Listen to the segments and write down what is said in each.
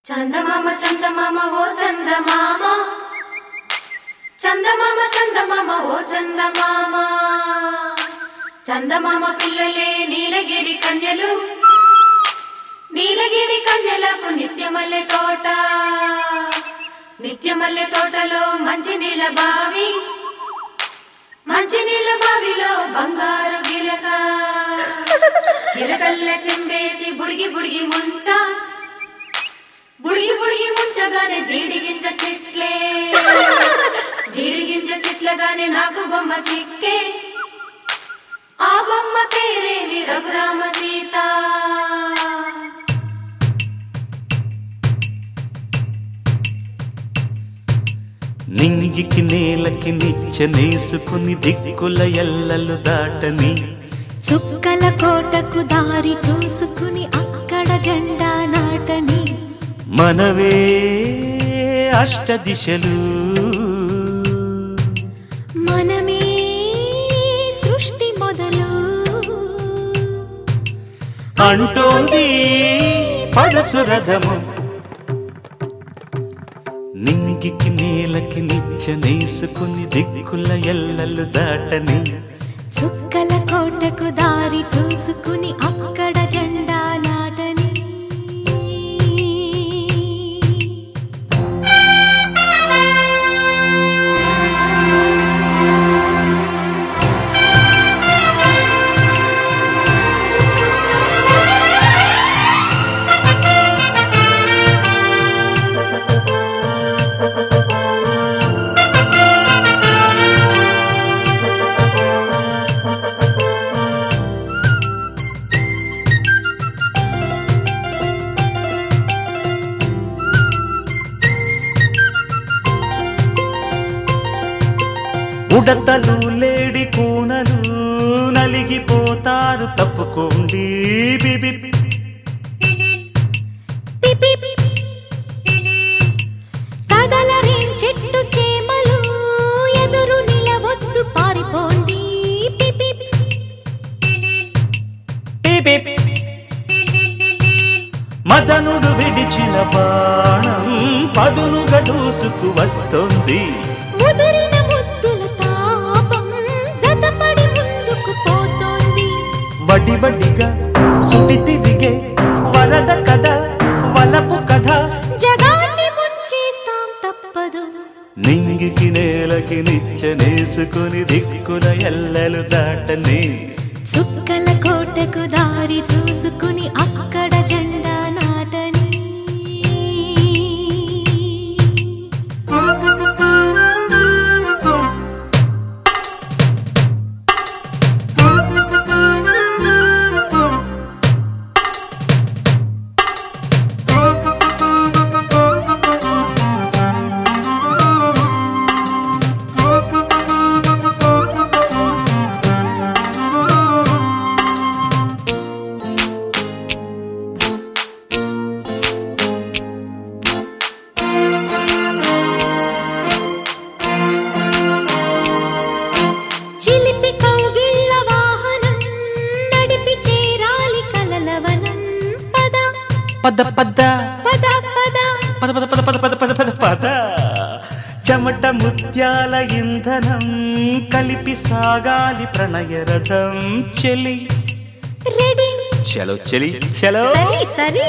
చందమామ చందమామ ఓ చందమామ చందమామ చందమామ ఓ చందమామ చందమామ పిల్లలే నీలగిరి కన్యలు నీలగిరి కన్యలకు నిత్యమల్లె తోట నిత్యమల్లె తోటలో మంచి నీళ్ళ బావి మంచి నీళ్ళ బావిలో బంగారు గిలక గిలకల్ల చెంబేసి బుడిగి బుడిగి ముంచ బుడిగి బుడిగి ముంచగానే జీడిగింజ చెట్లే జీడిగింజ చెట్లగానే నాకు బొమ్మ చిక్కే ఆ బొమ్మ పేరేమి రఘురామ సీత నింగికి నేలకి నిచ్చనేసుకుని దిక్కుల ఎల్లలు దాటని చుక్కల కోటకు దారి చూసుకుని అక్కడ జెండా నాటని మనవే అష్ట దిశలు మనమే సృష్టి మొదలు అంటోంది పడచు రథము నింగికి నేలకి నిచ్చనేసుకుని దిక్కుల ఎల్లలు దాటని చుక్కల కోటకు దారి చూసుకుని అక్కడ జెండా నాటని ఉడతలు లేడి కూనలు నలిగిపోతారు తప్పుకోండి బిబి పిపి కదలరేం చెట్టు చేమలు ఎదురు నిలవద్దు పారిపోండి పిపి బిబి మదనుడు విడిచిన బాణం పదునుగా దూసుకు వస్తోంది ముదిరిన ముద్దుల తాపం జతపడి ముందుకు పోతోంది వడి వడిగా సుడి తిరిగే వరద కథ వలపు కథ జగాన్ని ముంచేస్తాం తప్పదు నింగికి నేలకి నిచ్చనేసుకుని దిక్కున ఎల్లలు దాటని చుక్కల కోటకు దారి చూసుకుని అక్కడ జెండా నాటని చిలిపి కౌగిళ్ళ వాహనం నడిపి చేరాలి కలలవనం పద పద పద పద పద పద పద పద పద పద పద పద పద చెమట ముత్యాల ఇంధనం కలిపి సాగాలి ప్రణయ రథం చెలి రెడీ చలో చెలి చలో సరి సరి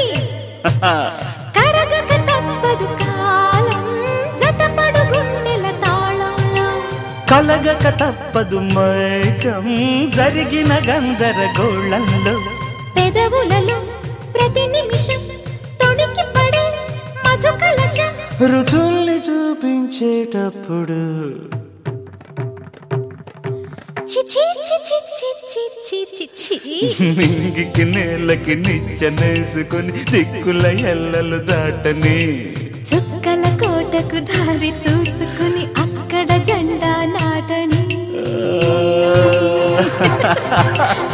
కరగక తప్పదు కాలం జతపడు గుండెల తాళంలో కలగక తప్పదు మైకం జరిగిన గందరగోళంలో పెదవులలో ప్రతి నిమిషం తొణికి పడే మధు కలశం రుచుల్ని చూపించేటప్పుడు చిచి చిచి చిచి చిచి చి మింగికి నేలకి నిచ్చనేసుకుని దిక్కుల ఎల్లలు దాటని చుక్కల కోటకు దారి చూసుకుని అక్కడ జెండా నాటని ఆ